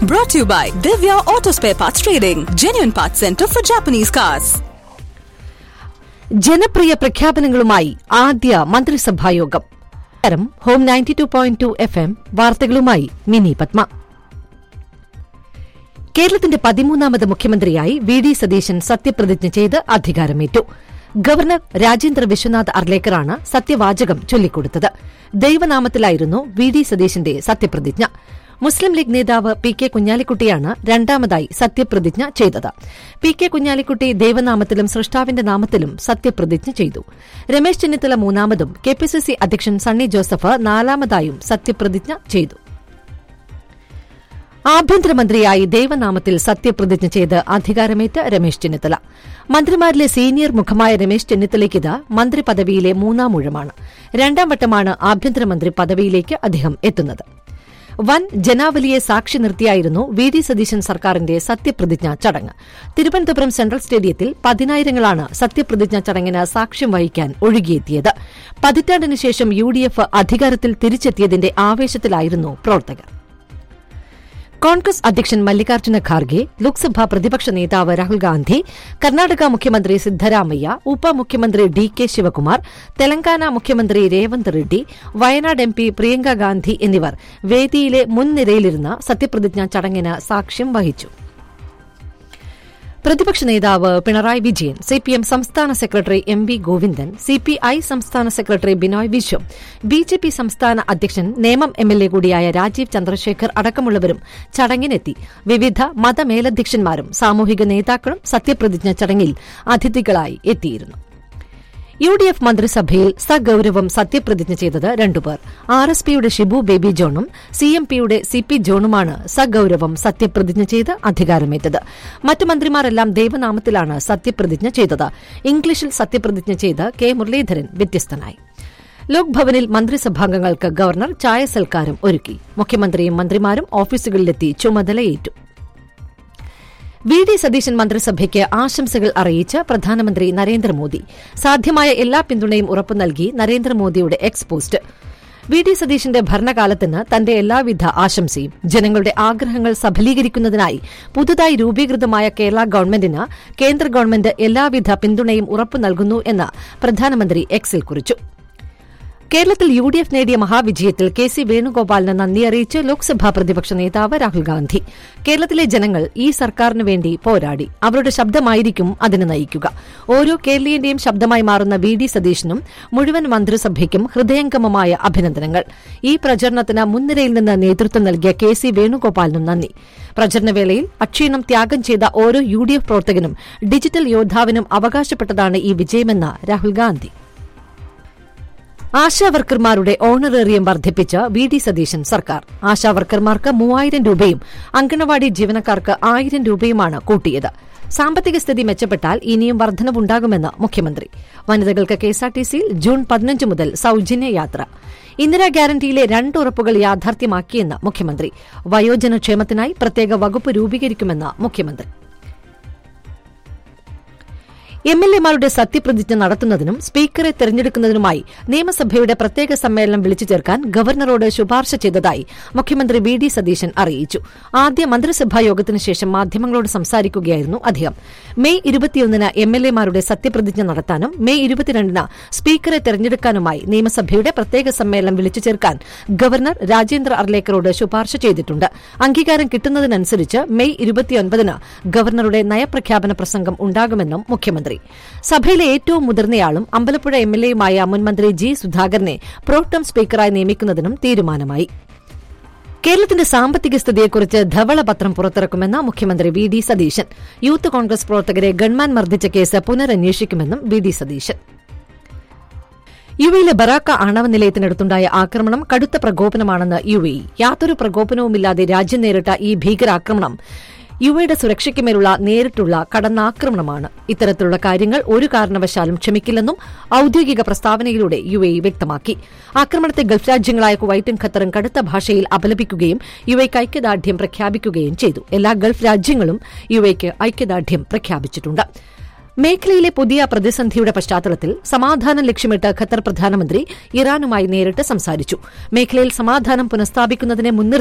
Brought to you by Divya Auto Spare Parts Trading, genuine parts center for Japanese cars. ജനപ്രിയ പ്രഖ്യാപനങ്ങളുമായി ആദ്യ മന്ത്രിസഭായോഗം നമസ്കാരം, ഹോം ninety two point two F M വാർത്തകളുമായി മിനി പത്മ കേരളത്തിന്റെ പതിമൂന്നാമത് മുഖ്യമന്ത്രിയായി വി ഡി സതീശൻ സത്യപ്രതിജ്ഞ ചെയ്ത് അധികാരമേറ്റു ഗവർണർ രാജേന്ദ്ര വിശ്വനാഥ് അർലേക്കറാണ് സത്യവാചകം ചൊല്ലിക്കൊടുത്തത് ദൈവനാമത്തിലായിരുന്നു വി ഡി സതീശന്റെ സത്യപ്രതിജ്ഞ മുസ്ലിം ലീഗ് നേതാവ് പി കെ കുഞ്ഞാലിക്കുട്ടിയാണ് രണ്ടാമതായി സത്യപ്രതിജ്ഞ ചെയ്തത് പി കെ കുഞ്ഞാലിക്കുട്ടി ദൈവനാമത്തിലും സൃഷ്ടാവിന്റെ നാമത്തിലും സത്യപ്രതിജ്ഞ ചെയ്തു രമേശ് ചെന്നിത്തല മൂന്നാമതും കെ പി സി സി അധ്യക്ഷൻ സണ്ണി ജോസഫ് നാലാമതായും സത്യപ്രതിജ്ഞ ചെയ്തു ആഭ്യന്തരമന്ത്രിയായി ദൈവനാമത്തിൽ സത്യപ്രതിജ്ഞ ചെയ്ത് അധികാരമേറ്റ രമേശ് ചെന്നിത്തല മന്ത്രിമാരിലെ സീനിയർ മുഖമായ രമേശ് ചെന്നിത്തലയ്ക്കിത് മന്ത്രി പദവിയിലെ മൂന്നാം ഊഴമാണ് രണ്ടാം വട്ടമാണ് ആഭ്യന്തരമന്ത്രി പദവിയിലേക്ക് അദ്ദേഹം എത്തുന്നത് വൻ ജനാവലിയെ സാക്ഷി നിർത്തിയായിരുന്നു വി ഡി സതീശൻ സർക്കാരിന്റെ സത്യപ്രതിജ്ഞാ ചടങ്ങ് തിരുവനന്തപുരം സെൻട്രൽ സ്റ്റേഡിയത്തിൽ പതിനായിരങ്ങളാണ് സത്യപ്രതിജ്ഞാ ചടങ്ങിന് സാക്ഷ്യം വഹിക്കാൻ ഒഴുകിയെത്തിയത് പതിറ്റാണ്ടിനു ശേഷം യു ഡി എഫ് അധികാരത്തിൽ തിരിച്ചെത്തിയതിന്റെ ആവേശത്തിലായിരുന്നു പ്രവർത്തകർ കോൺഗ്രസ് അധ്യക്ഷൻ മല്ലികാർജ്ജുന ഖാർഗെ ലോക്സഭാ പ്രതിപക്ഷ നേതാവ് രാഹുൽ ഗാന്ധി കർണാടക മുഖ്യമന്ത്രി സിദ്ധരാമയ്യ ഉപമുഖ്യമന്ത്രി ഡി കെ ശിവകുമാർ തെലങ്കാന മുഖ്യമന്ത്രി രേവന്ത് റെഡ്ഡി വയനാട് എം പി പ്രിയങ്ക ഗാന്ധി എന്നിവർ വേദിയിലെ മുൻനിരയിലിരുന്ന് സത്യപ്രതിജ്ഞാ ചടങ്ങിന് സാക്ഷ്യം വഹിച്ചു പ്രതിപക്ഷ നേതാവ് പിണറായി വിജയൻ സിപിഎം സംസ്ഥാന secretary M V Govindan CPI സംസ്ഥാന സെക്രട്ടറി ബിനോയ് വിശ്വം ബിജെപി സംസ്ഥാന അധ്യക്ഷൻ നേമം എംഎൽഎ കൂടിയായ രാജീവ് ചന്ദ്രശേഖർ അടക്കമുള്ളവരും ചടങ്ങിനെത്തി വിവിധ മതമേലധ്യക്ഷന്മാരും സാമൂഹിക നേതാക്കളും സത്യപ്രതിജ്ഞ ചടങ്ങിൽ അതിഥികളായി എത്തിയിരുന്നു യു ഡി എഫ് മന്ത്രിസഭയിൽ സഗൌരവം സത്യപ്രതിജ്ഞ ചെയ്തത് രണ്ടുപേർ ആർ എസ് പിയുടെ ഷിബു ബേബി ജോണും സി എം പിയുടെ സി പി ജോണുമാണ് സഗൌരവം സത്യപ്രതിജ്ഞ ചെയ്ത് അധികാരമേറ്റത് മറ്റു മന്ത്രിമാരെല്ലാം ദൈവനാമത്തിലാണ് സത്യപ്രതിജ്ഞ ചെയ്തത് ഇംഗ്ലീഷിൽ സത്യപ്രതിജ്ഞ ചെയ്ത് കെ മുരളീധരൻ വ്യത്യസ്തനായി ലോക്ഭവനിൽ മന്ത്രിസഭാംഗങ്ങൾക്ക് ഗവർണർ ചായ സൽക്കാരം ഒരുക്കി മുഖ്യമന്ത്രിയും മന്ത്രിമാരും ഓഫീസുകളിലെത്തി ചുമതലയേറ്റു വി ഡി സതീശൻ മന്ത്രിസഭയ്ക്ക് ആശംസകൾ അറിയിച്ച് പ്രധാനമന്ത്രി നരേന്ദ്രമോദി സാധ്യമായ എല്ലാ പിന്തുണയും ഉറപ്പു നൽകി നരേന്ദ്രമോദിയുടെ എക്സ് പോസ്റ്റ് വി ഡി സതീശന്റെ ഭരണകാലത്തിന് തന്റെ എല്ലാവിധ ആശംസയും ജനങ്ങളുടെ ആഗ്രഹങ്ങൾ സഫലീകരിക്കുന്നതിനായി പുതുതായി രൂപീകൃതമായ കേരള ഗവൺമെന്റിന് കേന്ദ്ര ഗവൺമെന്റ് എല്ലാവിധ പിന്തുണയും ഉറപ്പു നൽകുന്നു എന്ന് പ്രധാനമന്ത്രി എക്സിൽ കുറിച്ചു കേരളത്തിൽ യു ഡി എഫ് നേടിയ മഹാവിജയത്തിൽ കെ സി വേണുഗോപാലിന് നന്ദി അറിയിച്ച് ലോക്സഭാ പ്രതിപക്ഷ നേതാവ് രാഹുൽ ഗാന്ധി കേരളത്തിലെ ജനങ്ങൾ ഈ സർക്കാരിന് വേണ്ടി പോരാടി അവരുടെ ശബ്ദമായിരിക്കും അതിന് നയിക്കുക ഓരോ കേരളീയന്റെയും ശബ്ദമായി മാറുന്ന വി ഡി സതീശനും മുഴുവൻ മന്ത്രിസഭയ്ക്കും ഹൃദയംഗമമായ അഭിനന്ദനങ്ങൾ ഈ പ്രചരണത്തിന് മുൻനിരയിൽ നിന്ന് നേതൃത്വം നൽകിയ കെ സി വേണുഗോപാലിനും നന്ദി പ്രചരണവേളയിൽ അക്ഷീണം ത്യാഗം ചെയ്ത ഓരോ യു ഡി എഫ് പ്രവർത്തകനും ഡിജിറ്റൽ യോദ്ധാവിനും അവകാശപ്പെട്ടതാണ് ഈ വിജയമെന്ന് രാഹുൽ ഗാന്ധി ആശാവർക്കർമാരുടെ ഓണറേറിയം വർദ്ധിപ്പിച്ച് വി ഡി സതീശൻ സർക്കാർ ആശാവർക്കർമാർക്ക് മൂവായിരം രൂപയും അങ്കണവാടി ജീവനക്കാർക്ക് ആയിരം രൂപയുമാണ് കൂട്ടിയത് സാമ്പത്തിക സ്ഥിതി മെച്ചപ്പെട്ടാൽ ഇനിയും വർധനവുണ്ടാകുമെന്ന് മുഖ്യമന്ത്രി വനിതകൾക്ക് കെഎസ്ആർടിസിയിൽ ജൂൺ പതിനഞ്ച് മുതൽ സൌജന്യ യാത്ര ഇന്ദിരാ ഗ്യാരണ്ടിയിലെ രണ്ട് ഉറപ്പുകൾ യാഥാർത്ഥ്യമാക്കിയെന്ന് മുഖ്യമന്ത്രി വയോജനക്ഷേമത്തിനായി പ്രത്യേക വകുപ്പ് രൂപീകരിക്കുമെന്ന് മുഖ്യമന്ത്രി എം എൽ എമാരുടെ സത്യപ്രതിജ്ഞ നടത്തുന്നതിനും സ്പീക്കറെ തെരഞ്ഞെടുക്കുന്നതിനുമായി നിയമസഭയുടെ പ്രത്യേക സമ്മേളനം വിളിച്ചു ചേർക്കാൻ ഗവർണറോട് ശുപാർശ ചെയ്തതായി മുഖ്യമന്ത്രി വി ഡി സതീശൻ അറിയിച്ചു ആദ്യ മന്ത്രിസഭാ യോഗത്തിന് ശേഷം മാധ്യമങ്ങളോട് സംസാരിക്കുകയായിരുന്നു അദ്ദേഹം മെയ് ഇരുപത്തിയൊന്നിന് എം എൽ എമാരുടെ സത്യപ്രതിജ്ഞ നടത്താനും മെയ് ഇരുപത്തിരണ്ടിന് സ്പീക്കറെ തെരഞ്ഞെടുക്കാനുമായി നിയമസഭയുടെ പ്രത്യേക സമ്മേളനം വിളിച്ചു ചേർക്കാൻ ഗവർണർ രാജേന്ദ്ര അർലേക്കറോട് ശുപാർശ ചെയ്തിട്ടുണ്ട് അംഗീകാരം കിട്ടുന്നതിനനുസരിച്ച് മെയ് ഇരുപത്തിയൊൻപതിന് ഗവർണറുടെ നയപ്രഖ്യാപന പ്രസംഗം ഉണ്ടാകുമെന്നും മുഖ്യമന്ത്രി സഭയിലെ ഏറ്റവും മുതിർന്നയാളും അമ്പലപ്പുഴ എംഎൽഎയുമായ മുൻമന്ത്രി ജി സുധാകരനെ പ്രോട്ടം സ്പീക്കറായി നിയമിക്കുന്നതിനും തീരുമാനമായി കേരളത്തിന്റെ സാമ്പത്തിക സ്ഥിതിയെക്കുറിച്ച് ധവളപത്രം പുറത്തിറക്കുമെന്ന് മുഖ്യമന്ത്രി V D Satheesan youth Congress പ്രവർത്തകരെ ഗൺമാൻ മർദ്ദിച്ച കേസ് പുനരന്വേഷിക്കുമെന്നും വി ഡി സതീശൻ യുഎയിലെ ബറാക്ക ആണവ നിലയത്തിനടുത്തുണ്ടായ ആക്രമണം കടുത്ത പ്രകോപനമാണെന്ന് യു എ യാതൊരു പ്രകോപനവുമില്ലാതെ രാജ്യം നേരിട്ട ഈ ഭീകരാക്രമണം യുഎയുടെ സുരക്ഷയ്ക്കുമേലുള്ള നേരിട്ടുള്ള കടന്നാക്രമണമാണ് ഇത്തരത്തിലുള്ള കാര്യങ്ങൾ ഒരു കാരണവശാലും ക്ഷമിക്കില്ലെന്നും ഔദ്യോഗിക പ്രസ്താവനയിലൂടെ യു എ വ്യക്തമാക്കി ആക്രമണത്തെ ഗൾഫ് രാജ്യങ്ങളായ കുവൈറ്റും ഖത്തറും കടുത്ത ഭാഷയിൽ അപലപിക്കുകയും യു എക്ക് ഐക്യദാർഢ്യം പ്രഖ്യാപിക്കുകയും ചെയ്തു എല്ലാ ഗൾഫ് രാജ്യങ്ങളും യു എക്ക് ഐക്യദാർഢ്യം പ്രഖ്യാപിച്ചിട്ടുണ്ട് മേഖലയിലെ പുതിയ പ്രതിസന്ധിയുടെ പശ്ചാത്തലത്തിൽ സമാധാനം ലക്ഷ്യമിട്ട് ഖത്തർ പ്രധാനമന്ത്രി ഇറാനുമായി നേരിട്ട് സംസാരിച്ചു മേഖലയിൽ സമാധാനം പുനഃസ്ഥാപിക്കുന്നതിനെ മുൻനിർത്തി